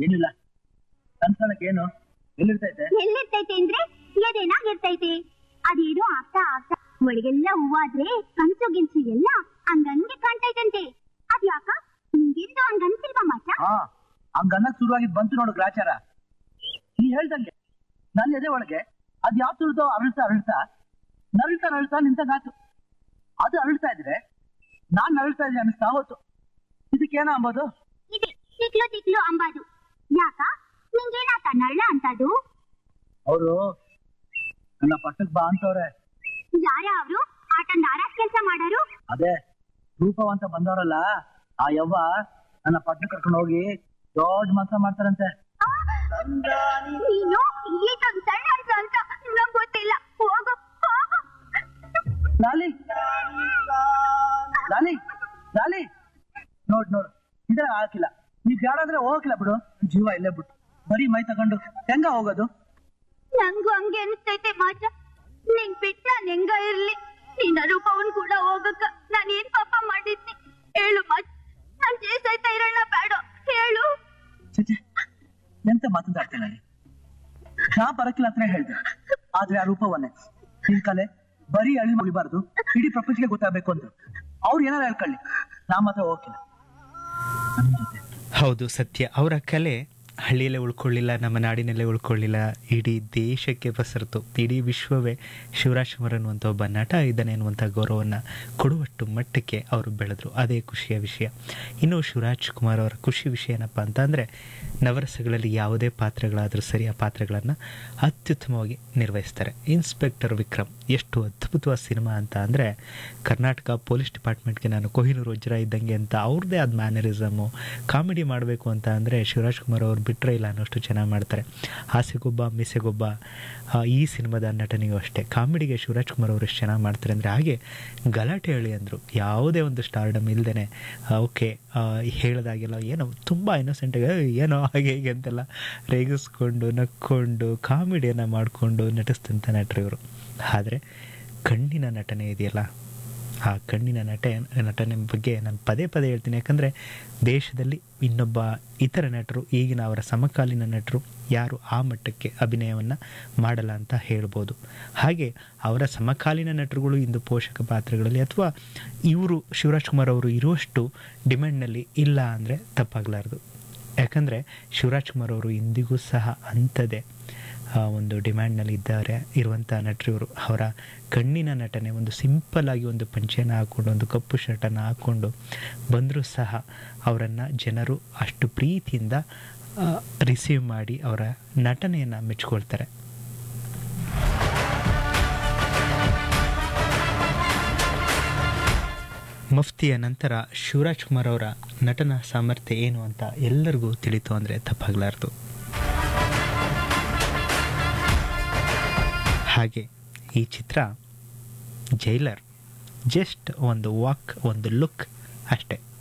ಏನಿಲ್ಲ ಕನ್ಸನಕ್ಕೆ ಏನು ಎಲ್ಲಿರ್ತೈತೆ ಎಲ್ಲಿರ್ತೈತೆ ಅಂದ್ರೆ ಎದೇನಾಗಿರ್ತೈತೆ ಅದೇನೋ ಆಗ್ತಾ ಆಗ್ತಾ ಒಳಗೆಲ್ಲ ಹೂವಾದ್ರೆ ಕನ್ಸು ಗಿನ್ಸು ಎಲ್ಲ ಹಂಗಂಗೆ ಕಾಣ್ತೈತಂತೆ ಅದ್ಯಾಕ ನಿಂಗೆಂದು ಹಂಗನ್ಸಿಲ್ವಾ ಮಾತ್ರ ಹಾ ಹಂಗನ್ನಕ್ ಶುರುವಾಗಿದ್ ಬಂತು ನೋಡು ಗ್ರಾಚಾರ ನೀ ಹೇಳ್ದಂಗೆ ನನ್ನ ಎದೆ ಒಳಗೆ ಅದ್ ಯಾವ ತುಳಿದೋ ಅರಳ್ತಾ ಅರಳ್ತಾ ನರಳ್ತಾ ನರಳ್ತಾ ನಿಂತಾಗಾತು ಅದು ಅರಳ್ತಾ ಇದ್ರೆ ನಾನ್ ನರಳ್ತಾ ಇದ್ದೀನಿ ಅನಿಸ್ತಾ ಹೋತು ಇದಕ್ಕೇನ ಅಂಬೋದು ಇದೆ ತಿಕ್ಲು ತಿಕ್ಲು ಅಂಬಾದು ಯಾಕ ನಿಂಗೇನಾತ ನಳ್ಳ ಅಂತದು ಅವರು ನನ್ನ ಪಟ್ಟಕ್ ಬಾ ಅಂತವ್ರೆ ಯಾರ ಅವ್ರು ಆಟ ನಾರಾಜ್ ಕೆಲ್ಸ ಮಾಡೋರು ಅದೇ ರೂಪವಂತ ಬಂದವರಲ್ಲ ಆ ಯವ್ವ ನನ್ನ ಪಟ್ಟಣ ಕರ್ಕೊಂಡು ಹೋಗಿ ದೊಡ್ಡ ಮಸ ಮಾಡ್ತಾರಂತೆ ನೀನು ಈಗೊಂದ್ ಸಣ್ಣ ಅಂತ ಅಂತ ನಂಗ್ ಗೊತ್ತಿಲ್ಲ ಹೋಗು ಹೋಗು ಲಾಲಿ ಲಾಲಿ ಲಾಲಿ ನೋಡ್ ನೋಡ್ ಇದ್ರೆ ಹಾಕಿಲ್ಲ ನೀವ್ ಬ್ಯಾಡಾದ್ರೆ ಹೋಗಕ್ಕಿಲ್ಲ ಬಿಡು ಜೀವ ಇಲ್ಲೇ ಬಿಟ್ಟು ಬರೀ ಮೈ ತಗೊಂಡು ಹೆಂಗ ಹೋಗೋದು ನಂಗೂ ಹಂಗೆ ಅನಿಸ್ತೈತೆ ಮಾತ್ರ ನಿಂಗ್ ಬಿಟ್ಟು ನಾನ್ ಹೆಂಗ ಇರ್ಲಿ ನಿನ್ನ ರೂಪವನ್ ಕೂಡ ಹೋಗಕ್ಕ ನಾನ್ ಏನ್ ಪಾಪ ಮಾಡಿದ್ನಿ ಹೇಳು ಮಾತ್ ನಾನ್ చేసైతే ಇರೋಣ ಬೇಡ ಹೇಳು ಚಚೆ ಎಂತ ಮಾತನಾಡ್ತೀನಿ ಅಲ್ಲಿ ನಾ ಬರಕ್ಕಿಲ್ಲ ಅಂತ ಹೇಳ್ದೆ ಆದ್ರೆ ಆ ರೂಪವನ್ನೇ ನಿನ್ ಕಲೆ ಬರೀ ಅಳಿ ಮುಗಿಬಾರ್ದು ಇಡೀ ಪ್ರಪಂಚಕ್ಕೆ ಗೊತ್ತಾಗ್ಬೇಕು ಅಂತ ಅವ್ರು ಏನಾರ ಹೇಳ್ಕೊಳ್ಳಿ ನಾ ಮಾತ್ರ ಹೋಗಿಲ್ಲ ನನ್ ಜೊತೆ ಹೌದು ಸತ್ಯ ಅವರ ಕಲೆ ಹಳ್ಳಿಯಲ್ಲೇ ಉಳ್ಕೊಳ್ಳಿಲ್ಲ ನಮ್ಮ ನಾಡಿನಲ್ಲೇ ಉಳ್ಕೊಳ್ಳಿಲ್ಲ ಇಡೀ ದೇಶಕ್ಕೆ ಪಸರಿತು ಇಡೀ ವಿಶ್ವವೇ ಶಿವರಾಜ್ ಕುಮಾರ್ ಅನ್ನುವಂಥ ಒಬ್ಬ ನಟ ಇದ್ದಾನೆ ಅನ್ನುವಂಥ ಗೌರವವನ್ನು ಕೊಡುವಷ್ಟು ಮಟ್ಟಕ್ಕೆ ಅವರು ಬೆಳೆದ್ರು ಅದೇ ಖುಷಿಯ ವಿಷಯ ಇನ್ನು ಶಿವರಾಜ್ ಕುಮಾರ್ ಅವರ ಖುಷಿ ವಿಷಯ ಏನಪ್ಪ ಅಂತ ಅಂದರೆ ನವರಸಗಳಲ್ಲಿ ಯಾವುದೇ ಪಾತ್ರಗಳಾದರೂ ಸರಿ ಆ ಪಾತ್ರಗಳನ್ನು ಅತ್ಯುತ್ತಮವಾಗಿ ನಿರ್ವಹಿಸ್ತಾರೆ ಇನ್ಸ್ಪೆಕ್ಟರ್ ವಿಕ್ರಮ್ ಎಷ್ಟು ಅದ್ಭುತವಾದ ಸಿನಿಮಾ ಅಂತ ಅಂದರೆ ಕರ್ನಾಟಕ ಪೊಲೀಸ್ ಡಿಪಾರ್ಟ್ಮೆಂಟ್ಗೆ ನಾನು ಕೊಹಿನೂರು ವಜ್ರ ಇದ್ದಂಗೆ ಅಂತ ಅವ್ರದ್ದೇ ಆದ ಮ್ಯಾನರಿಸಮು ಕಾಮಿಡಿ ಮಾಡಬೇಕು ಅಂತ ಅಂದರೆ ಶಿವರಾಜ್ ಕುಮಾರ್ ಅವ್ರು ಬಿಟ್ಟರೆ ಇಲ್ಲ ಅನ್ನೋಷ್ಟು ಚೆನ್ನಾಗಿ ಮಾಡ್ತಾರೆ ಹಾಸ್ಯಗೊಬ್ಬ ಮಿಸೆಗೊಬ್ಬ ಆ, ಈ ಸಿನಿಮಾದ ನಟನಿಗೂ ಅಷ್ಟೇ ಕಾಮಿಡಿಗೆ ಶಿವರಾಜ್ ಕುಮಾರ್ ಅವರು ಎಷ್ಟು ಚೆನ್ನಾಗಿ ಮಾಡ್ತಾರೆ ಅಂದರೆ ಹಾಗೆ ಗಲಾಟೆ ಹೇಳಿ ಅಂದರು ಯಾವುದೇ ಒಂದು ಸ್ಟಾರ್ಡಮ್ ಇಲ್ಲದೇ ಓಕೆ ಹೇಳಿದಾಗೆಲ್ಲ ಏನೋ ತುಂಬ ಇನ್ನೋಸೆಂಟಾಗಿ ಏನೋ ಹಾಗೆ ಹೀಗೆ ಅಂತೆಲ್ಲ ರೇಗಿಸ್ಕೊಂಡು ನಕ್ಕೊಂಡು ಕಾಮಿಡಿಯನ್ನು ಮಾಡಿಕೊಂಡು ನಟಿಸ್ತಂಥ ನಟರು ಇವರು ಆದರೆ ಕಣ್ಣಿನ ನಟನೆ ಇದೆಯಲ್ಲ ಆ ಕಣ್ಣಿನ ನಟ ನಟನೆ ಬಗ್ಗೆ ನಾನು ಪದೇ ಪದೇ ಹೇಳ್ತೀನಿ ಯಾಕಂದರೆ ದೇಶದಲ್ಲಿ ಇನ್ನೊಬ್ಬ ಇತರ ನಟರು ಈಗಿನ ಅವರ ಸಮಕಾಲೀನ ನಟರು ಯಾರು ಆ ಮಟ್ಟಕ್ಕೆ ಅಭಿನಯವನ್ನು ಮಾಡಲ್ಲ ಅಂತ ಹೇಳ್ಬೋದು ಹಾಗೆ ಅವರ ಸಮಕಾಲೀನ ನಟರುಗಳು ಇಂದು ಪೋಷಕ ಪಾತ್ರಗಳಲ್ಲಿ ಅಥವಾ ಇವರು ಶಿವರಾಜ್ ಕುಮಾರ್ ಅವರು ಇರುವಷ್ಟು ಡಿಮ್ಯಾಂಡ್ನಲ್ಲಿ ಇಲ್ಲ ಅಂದರೆ ತಪ್ಪಾಗಲಾರ್ದು ಯಾಕಂದರೆ ಶಿವರಾಜ್ ಕುಮಾರ್ ಅವರು ಇಂದಿಗೂ ಸಹ ಅಂಥದ್ದೇ ಆ ಒಂದು ಡಿಮ್ಯಾಂಡ್ನಲ್ಲಿ ಇದ್ದಾರೆ ಇರುವಂಥ ನಟರಿವರು ಅವರ ಕಣ್ಣಿನ ನಟನೆ ಒಂದು ಸಿಂಪಲ್ ಆಗಿ ಒಂದು ಪಂಚೆಯನ್ನು ಹಾಕ್ಕೊಂಡು ಒಂದು ಕಪ್ಪು ಶರ್ಟನ್ನು ಹಾಕ್ಕೊಂಡು ಬಂದರೂ ಸಹ ಅವರನ್ನು ಜನರು ಅಷ್ಟು ಪ್ರೀತಿಯಿಂದ ರಿಸೀವ್ ಮಾಡಿ ಅವರ ನಟನೆಯನ್ನು ಮೆಚ್ಕೊಳ್ತಾರೆ ಮಫ್ತಿಯ ನಂತರ ಶಿವರಾಜ್ ಕುಮಾರ್ ಅವರ ನಟನ ಸಾಮರ್ಥ್ಯ ಏನು ಅಂತ ಎಲ್ಲರಿಗೂ ತಿಳಿತು ಅಂದರೆ ತಪ್ಪಾಗಲಾರ್ದು ಹಾಗೆ ಈ ಚಿತ್ರ ಜೈಲರ್ ಜಸ್ಟ್ ಒಂದು ವಾಕ್ ಒಂದು ಲುಕ್ ಅಷ್ಟೇ